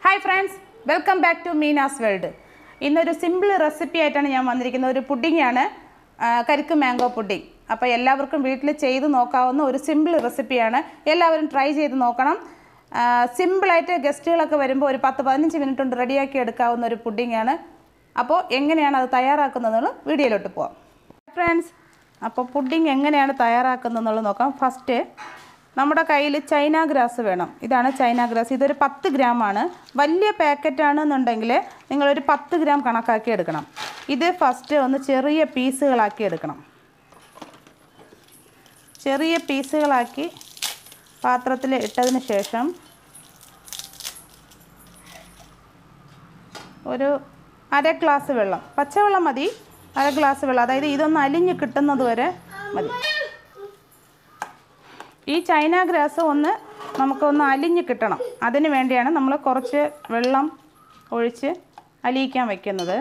hi friends welcome back to Meena's world ഇന്നൊരു simple recipe ആയിട്ടാണ് ഞാൻ വന്നിരിക്കുന്നത് ഒരു പുഡിങ്ങാണ് കരിക്ക് മാംഗോ പുഡിംഗ് അപ്പോൾ എല്ലാവർക്കും വീട്ടിൽ ചെയ്ത് നോക്കാവുന്ന ഒരു സിമ്പിൾ റെസിപ്പിയാണ് എല്ലാവരും ട്രൈ ചെയ്ത് നോക്കണം സിമ്പിളായിട്ട് ഗസ്റ്റുകളൊക്കെ വരുമ്പോൾ ഒരു പത്ത് പതിനഞ്ച് മിനിറ്റ് കൊണ്ട് റെഡിയാക്കി എടുക്കാവുന്ന ഒരു പുഡിങ്ങാണ് അപ്പോൾ എങ്ങനെയാണ് അത് തയ്യാറാക്കുന്നതെന്നുള്ള വീഡിയോയിലോട്ട് പോവാം ഫ്രണ്ട്സ് അപ്പോൾ പുഡിംഗ് എങ്ങനെയാണ് തയ്യാറാക്കുന്നതെന്നുള്ളത് നോക്കാം ഫസ്റ്റ് നമ്മുടെ കയ്യിൽ ചൈന ഗ്രാസ് വേണം ഇതാണ് ചൈന ഗ്രാസ് ഇതൊരു പത്ത് ഗ്രാമാണ് വലിയ പാക്കറ്റാണെന്നുണ്ടെങ്കിൽ നിങ്ങളൊരു പത്ത് ഗ്രാം കണക്കാക്കി എടുക്കണം ഇത് ഫസ്റ്റ് ഒന്ന് ചെറിയ പീസുകളാക്കി എടുക്കണം ചെറിയ പീസുകളാക്കി പാത്രത്തിൽ ഇട്ടതിന് ശേഷം ഒരു അര ഗ്ലാസ് വെള്ളം പച്ചവെള്ളം മതി അര ഗ്ലാസ് വെള്ളം അതായത് ഇതൊന്ന് അലിഞ്ഞ് കിട്ടുന്നത് വരെ മതി ഈ ചൈന ഗ്രാസ് ഒന്ന് നമുക്കൊന്ന് അലിഞ്ഞ് കിട്ടണം അതിന് വേണ്ടിയാണ് നമ്മൾ കുറച്ച് വെള്ളം ഒഴിച്ച് അലിയിക്കാൻ വയ്ക്കുന്നത്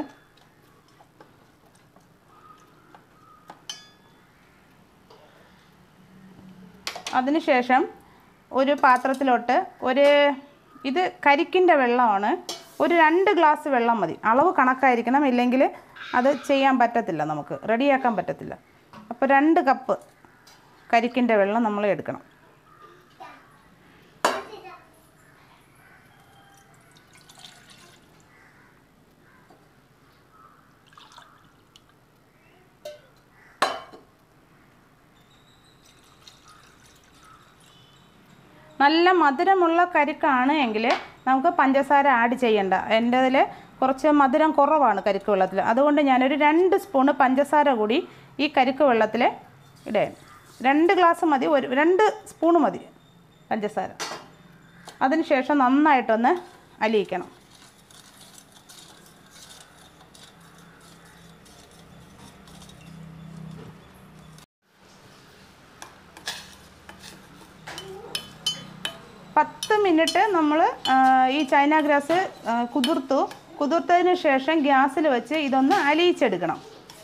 അതിനുശേഷം ഒരു പാത്രത്തിലോട്ട് ഒരു ഇത് കരിക്കിൻ്റെ വെള്ളമാണ് ഒരു രണ്ട് ഗ്ലാസ് വെള്ളം മതി അളവ് കണക്കായിരിക്കണം ഇല്ലെങ്കിൽ അത് ചെയ്യാൻ പറ്റത്തില്ല നമുക്ക് റെഡിയാക്കാൻ പറ്റത്തില്ല അപ്പോൾ രണ്ട് കപ്പ് കരിക്കിൻ്റെ വെള്ളം നമ്മൾ എടുക്കണം നല്ല മധുരമുള്ള കരിക്കാണ് എങ്കിൽ നമുക്ക് പഞ്ചസാര ആഡ് ചെയ്യണ്ട എൻ്റെ അതിൽ കുറച്ച് മധുരം കുറവാണ് കരിക്ക് വെള്ളത്തിൽ അതുകൊണ്ട് ഞാനൊരു രണ്ട് സ്പൂണ് പഞ്ചസാര കൂടി ഈ കരിക്ക് വെള്ളത്തിൽ ഇടേ രണ്ട് ഗ്ലാസ് മതി ഒരു രണ്ട് സ്പൂണ് മതി പഞ്ചസാര അതിനുശേഷം നന്നായിട്ടൊന്ന് അലിയിക്കണം പത്ത് മിനിറ്റ് നമ്മൾ ഈ ചൈന ഗ്രാസ് ആ, കുതിർത്തു കുതിർത്തതിന് ശേഷം ഗ്യാസിൽ വെച്ച് ഇതൊന്ന് അലിയിച്ചെടുക്കണം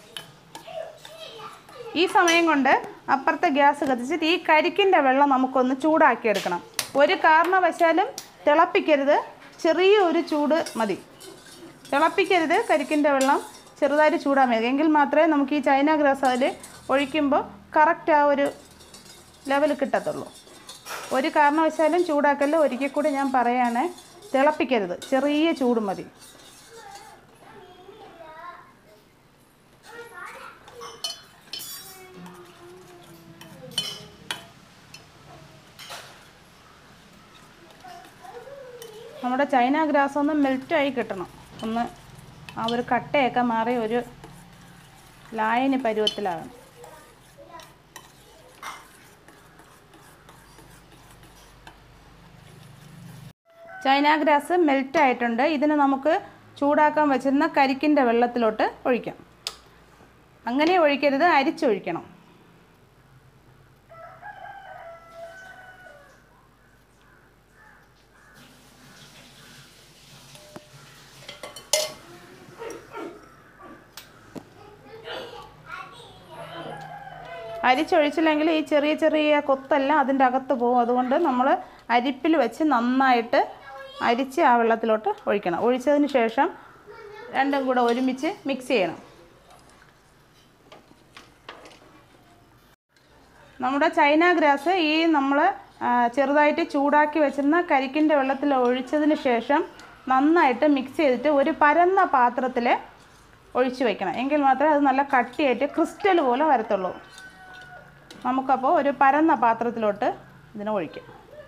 ഈ സമയം കൊണ്ട് അപ്പുറത്തെ ഗ്യാസ് കത്തിച്ചിട്ട് ഈ കരിക്കിൻ്റെ വെള്ളം നമുക്കൊന്ന് ചൂടാക്കിയെടുക്കണം ഒരു കാരണവശാലും തിളപ്പിക്കരുത് ചെറിയ ഒരു ചൂട് മതി തിളപ്പിക്കരുത് കരിക്കിൻ്റെ വെള്ളം ചെറുതായിട്ട് ചൂടാൻ മതി എങ്കിൽ മാത്രമേ നമുക്ക് ഈ ചൈന ഗ്രാസ് അതിൽ ഒഴിക്കുമ്പോൾ കറക്റ്റ് ആ ഒരു ലെവൽ കിട്ടത്തുള്ളൂ ഒരു കാരണവശാലും ചൂടാക്കല്ല ഒരിക്കൽ കൂടി ഞാൻ പറയാണ് തിളപ്പിക്കരുത് ചെറിയ ചൂട് മതി നമ്മുടെ ചൈന ഗ്രാസ് ഒന്ന് മെൽറ്റായി കിട്ടണം ഒന്ന് ആ ഒരു കട്ടയൊക്കെ മാറി ഒരു ലായനി പരുവത്തിലാകണം ചൈന ഗ്രാസ് മെൽറ്റ് ആയിട്ടുണ്ട് ഇതിന് നമുക്ക് ചൂടാക്കാൻ വെച്ചിരുന്ന കരിക്കിൻ്റെ വെള്ളത്തിലോട്ട് ഒഴിക്കാം അങ്ങനെ ഒഴിക്കരുത് അരിച്ചൊഴിക്കണം അരിച്ചൊഴിച്ചില്ലെങ്കിൽ ഈ ചെറിയ ചെറിയ കൊത്തെല്ലാം അതിൻ്റെ അകത്ത് പോകും അതുകൊണ്ട് നമ്മൾ അരിപ്പിൽ വെച്ച് നന്നായിട്ട് അരിച്ച് ആ വെള്ളത്തിലോട്ട് ഒഴിക്കണം ഒഴിച്ചതിന് ശേഷം രണ്ടും കൂടെ ഒരുമിച്ച് മിക്സ് ചെയ്യണം നമ്മുടെ ചൈന ഗ്രാസ് ഈ നമ്മൾ ചെറുതായിട്ട് ചൂടാക്കി വെച്ചിരുന്ന കരിക്കിൻ്റെ വെള്ളത്തിൽ ഒഴിച്ചതിന് ശേഷം നന്നായിട്ട് മിക്സ് ചെയ്തിട്ട് ഒരു പരന്ന പാത്രത്തിൽ ഒഴിച്ച് വെക്കണം എങ്കിൽ മാത്രമേ അത് നല്ല കട്ടിയായിട്ട് ക്രിസ്റ്റൽ പോലെ വരത്തുള്ളൂ നമുക്കപ്പോൾ ഒരു പരന്ന പാത്രത്തിലോട്ട് ഇതിനെ ഒഴിക്കാം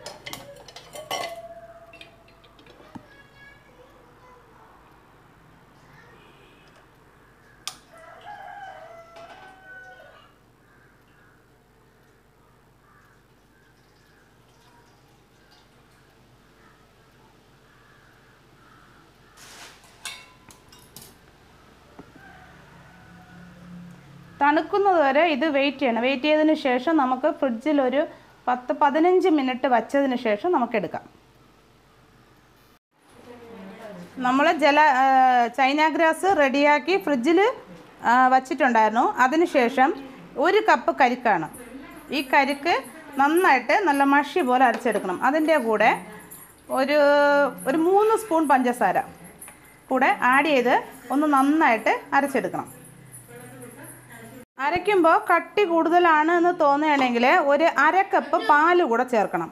തണുക്കുന്നത് വരെ ഇത് വെയിറ്റ് ചെയ്യണം വെയിറ്റ് ചെയ്തതിന് ശേഷം നമുക്ക് ഫ്രിഡ്ജിൽ ഒരു പത്ത് പതിനഞ്ച് മിനിറ്റ് വച്ചതിന് ശേഷം നമുക്ക് എടുക്കാം നമ്മൾ ജല ആ, ചൈന ഗ്രാസ് റെഡിയാക്കി ഫ്രിഡ്ജിൽ വച്ചിട്ടുണ്ടായിരുന്നു അതിനുശേഷം ഒരു കപ്പ് കരിക്കാണ് ഈ കരിക്ക് നന്നായിട്ട് നല്ല മഷി പോലെ അരച്ചെടുക്കണം അതിൻ്റെ കൂടെ ഒരു ഒരു മൂന്ന് സ്പൂൺ പഞ്ചസാര കൂടെ ആഡ് ചെയ്ത് ഒന്ന് നന്നായിട്ട് അരച്ചെടുക്കണം അരയ്ക്കുമ്പോൾ കട്ടി കൂടുതലാണ് എന്ന് തോന്നുകയാണെങ്കിൽ ഒരു അര കപ്പ് പാല് കൂടെ ചേർക്കണം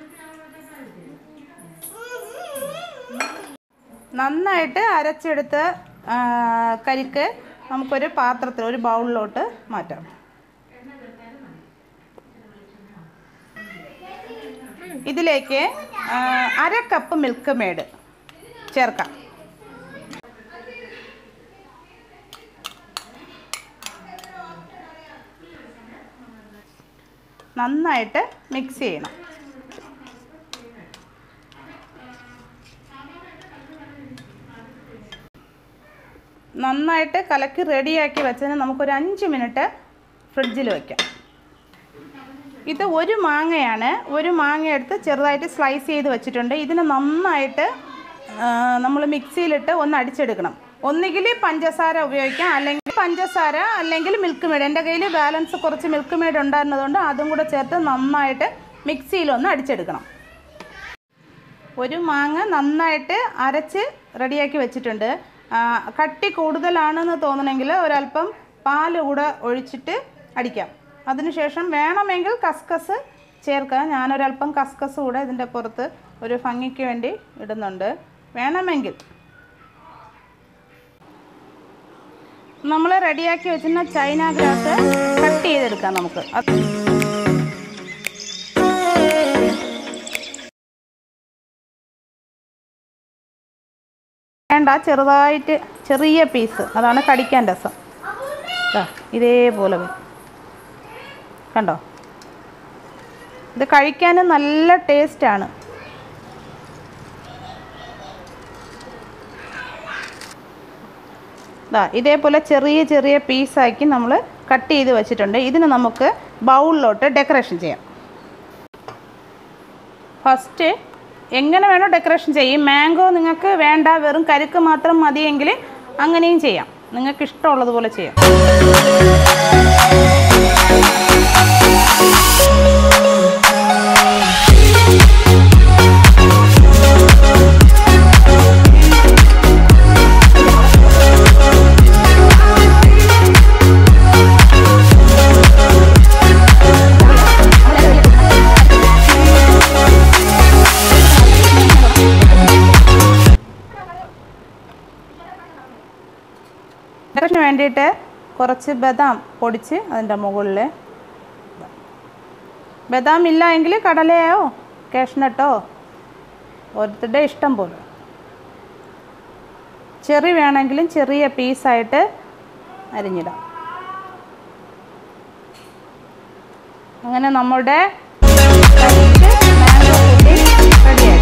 നന്നായിട്ട് അരച്ചെടുത്ത് ആ, കരിക്ക് നമുക്കൊരു പാത്രത്തിൽ ഒരു ബൗളിലോട്ട് മാറ്റാം ഇതിലേക്ക് ആ, അര കപ്പ് മിൽക്ക് മേഡ് ചേർക്കാം നന്നായിട്ട് മിക്സ് ചെയ്യണം നന്നായിട്ട് കലക്കി റെഡിയാക്കി വെച്ചതിന് നമുക്കൊരു അഞ്ച് മിനിറ്റ് ഫ്രിഡ്ജിൽ വയ്ക്കാം ഇത് ഒരു മാങ്ങയാണ് ഒരു മാങ്ങ എടുത്ത് ചെറുതായിട്ട് സ്ലൈസ് ചെയ്ത് വെച്ചിട്ടുണ്ട് ഇതിന് നന്നായിട്ട് നമ്മൾ മിക്സിയിലിട്ട് ഒന്ന് അടിച്ചെടുക്കണം ഒന്നുകിൽ പഞ്ചസാര ഉപയോഗിക്കാം അല്ലെങ്കിൽ പഞ്ചസാര അല്ലെങ്കിൽ മിൽക്ക് മേഡ് എൻ്റെ കയ്യിൽ ബാലൻസ് കുറച്ച് മിൽക്ക് മേഡ് ഉണ്ടായിരുന്നതുകൊണ്ട് അതും കൂടെ ചേർത്ത് നന്നായിട്ട് മിക്സിയിലൊന്ന് അടിച്ചെടുക്കണം ഒരു മാങ്ങ നന്നായിട്ട് അരച്ച് റെഡിയാക്കി വെച്ചിട്ടുണ്ട് ആ, കട്ടി കൂടുതലാണെന്ന് തോന്നണമെങ്കിൽ ഒരല്പം പാല് കൂടെ ഒഴിച്ചിട്ട് അടിക്കാം അതിനുശേഷം വേണമെങ്കിൽ കസ്കസ് ചേർക്കാം ഞാനൊരല്പം കസ്കസ് കൂടെ ഇതിൻ്റെ പുറത്ത് ഒരു ഭംഗിക്ക് വേണ്ടി ഇടുന്നുണ്ട് വേണമെങ്കിൽ നമ്മൾ റെഡിയാക്കി വെച്ചിരുന്ന ചൈന ഗ്രാസ് കട്ട് ചെയ്തെടുക്കാം നമുക്ക് അത് വേണ്ട ചെറുതായിട്ട് ചെറിയ പീസ് അതാണ് കടിക്കാൻ രസം ദാ, ഇതേപോലെ വരും കണ്ടോ ഇത് കഴിക്കാനും നല്ല ടേസ്റ്റാണ് ദാ ഇതേപോലെ ചെറിയ ചെറിയ പീസാക്കി നമ്മൾ കട്ട് ചെയ്ത് വെച്ചിട്ടുണ്ട് ഇതിന് നമുക്ക് ബൗളിലോട്ട് ഡെക്കറേഷൻ ചെയ്യാം ഫസ്റ്റ് എങ്ങനെ വേണോ ഡെക്കറേഷൻ ചെയ്യും മാംഗോ നിങ്ങൾക്ക് വേണ്ട വെറും കരിക്ക് മാത്രം മതിയെങ്കിൽ അങ്ങനെയും ചെയ്യാം നിങ്ങൾക്ക് ഇഷ്ടമുള്ളതുപോലെ ചെയ്യാം ഡെക്കറേഷന് വേണ്ടിയിട്ട് കുറച്ച് ബദാം പൊടിച്ച് അതിൻ്റെ മുകളിൽ ബദാം ഇല്ല എങ്കിൽ കടലയോ കാഷ്നട്ടോ ഓരോരുത്തരുടെ ഇഷ്ടം പോലെ ചെറി വേണമെങ്കിലും ചെറിയ പീസായിട്ട് അരിഞ്ഞിടാം അങ്ങനെ നമ്മുടെ മാംഗോ പുഡിംഗ് റെഡിയായി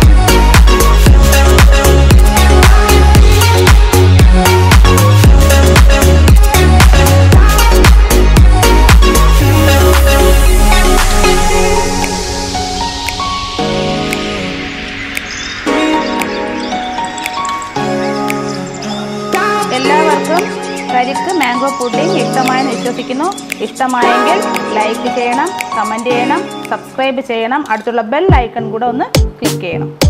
എല്ലാവർക്കും കരിക്ക് മാംഗോ പുഡിംഗ് ഇഷ്ടമായെന്ന് വിശ്വസിക്കുന്നു ഇഷ്ടമായെങ്കിൽ ലൈക്ക് ചെയ്യണം കമൻറ്റ് ചെയ്യണം സബ്സ്ക്രൈബ് ചെയ്യണം അടുത്തുള്ള ബെൽ ഐക്കൺ കൂടെ ഒന്ന് ക്ലിക്ക് ചെയ്യണം